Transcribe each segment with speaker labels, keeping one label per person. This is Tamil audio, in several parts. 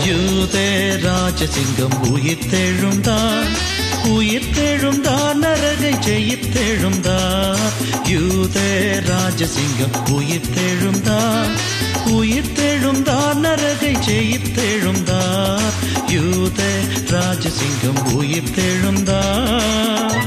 Speaker 1: யூதே ராஜசிங்கம் உயிர்த்தெழுந்தார் உயிர்த்தெழுந்தார் நரகை ஜெயித்தெழுந்தார் யூதே ராஜசிங்கம் உயிர்த்தெழுந்தார் உயிர்த்தெழுந்தார் நரகை ஜெயித்தெழுந்தார் யூதே ராஜசிங்கம் உயிர்த்தெழுந்தார்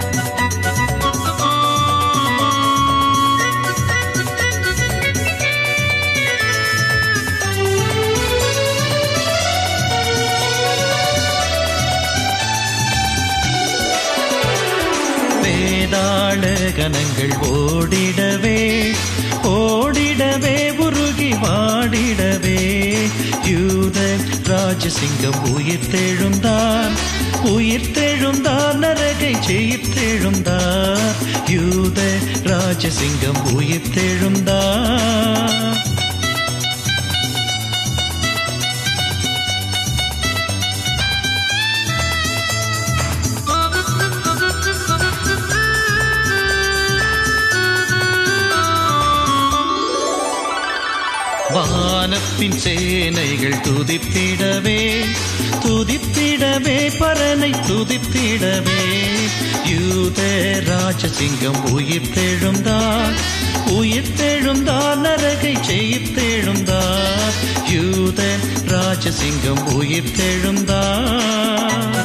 Speaker 1: வேதாள கணங்கள் ஓடிடவே ஓடிடவே உருகி வாடிடவே யூத ராஜசிங்கம் உயிர்த்தெழுந்தார் உயிர்த்தெழுந்தார் நரகை ஜெயித்தெழுந்தார் யூத ராஜசிங்கம் உயிர்த்தெழுந்தார் வானத்தின் சேனைகள் துதித்திடவே துதித்திடவே பரனை துதித்திடவே யூத ராஜசிங்கம் உயிர்த்தெழுந்தார் உயிர்த்தெழுந்தார் நரகை ஜெயித்தெழுந்தார் யூத ராஜசிங்கம் உயிர்த்தெழுந்தார்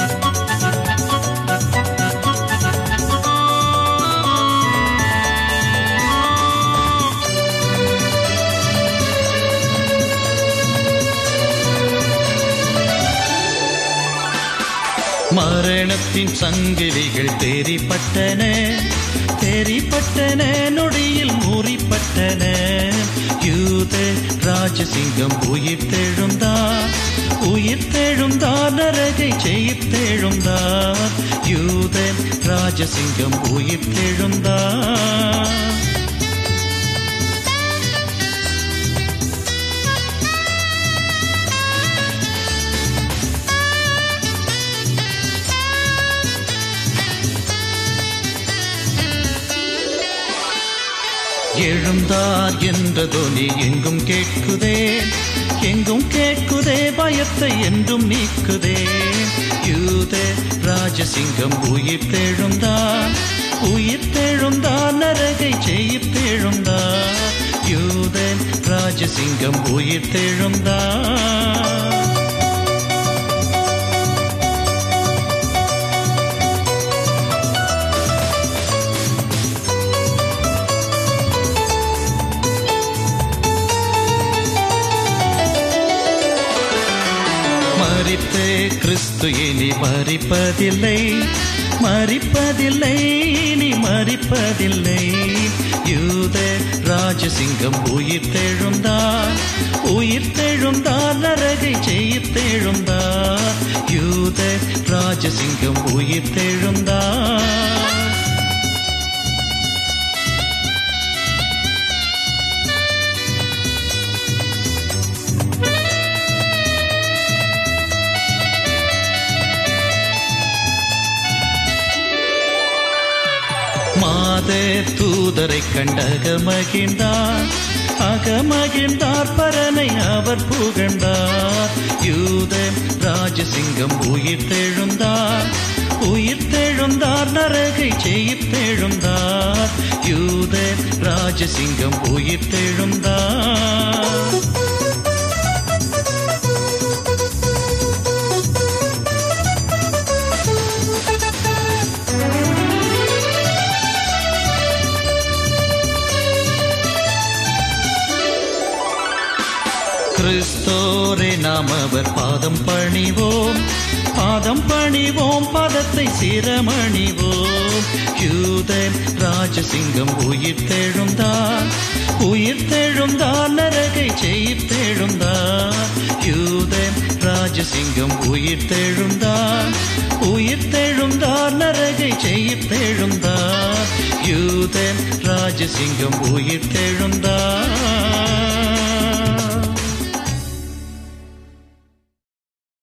Speaker 1: மரணத்தின் சங்கிலிகள் தேறிப்பட்டன தேறிப்பட்டன நொடியில் மூறிப்பட்டன யூத ராஜசிங்கம் உயிர்த்தெழுந்தார் உயிர்த்தெழுந்தார் நரகை ஜெயித்தெழுந்தார் யூத ராஜசிங்கம் உயிர்த்தெழுந்தார் எழுந்தார் என்ற தொனி எங்கும் கேட்குதே எங்கும் கேட்குதே பயத்தை என்றும் நீக்குதே யூத ராஜசிங்கம் உயிர்த்தெழுந்தார் உயிர்த்தெழுந்தார் நரகை ஜெயித்தெழுந்தார் யூத ராஜசிங்கம் உயிர்த்தெழுந்தார் மறித்த கிறிஸ்து இனி மறிப்பதில்லை மறிப்பதில்லை இனி மறிப்பதில்லை யூத ராஜசிங்கம் உயிர்த்தெழுந்தார் உயிர்த்தெழுந்தார் நரகை ஜெயித்தெழுந்தார் யூத ராஜசிங்கம் உயிர்த்தெழுந்தார் மாத தூதரை கண்டகமகிழ்ந்தார் அகமகிழ்ந்தார் பரனை அவர் புகழ்ந்தார் யூத ராஜசிங்கம் உயிர்த்தெழுந்தார் உயிர்த்தெழுந்தார் நரகை ஜெயித்தெழுந்தார் யூத ராஜசிங்கம் உயிர்த்தெழுந்தார் கிறிஸ்தோரே நாம் அவர் பாதம் பணிவோம் பாதம் பணிவோம் பாதத்தை சிரமணிவோம் யூத ராஜசிங்கம் உயிர்த்தெழுந்தார் உயிர்த்தெழுந்தார் நரகை ஜெயித்தெழுந்தார் யூத ராஜசிங்கம் உயிர்த்தெழுந்தார் உயிர்த்தெழுந்தார் நரகை ஜெயித்தெழுந்தார் யூத ராஜசிங்கம் உயிர்த்தெழுந்தார்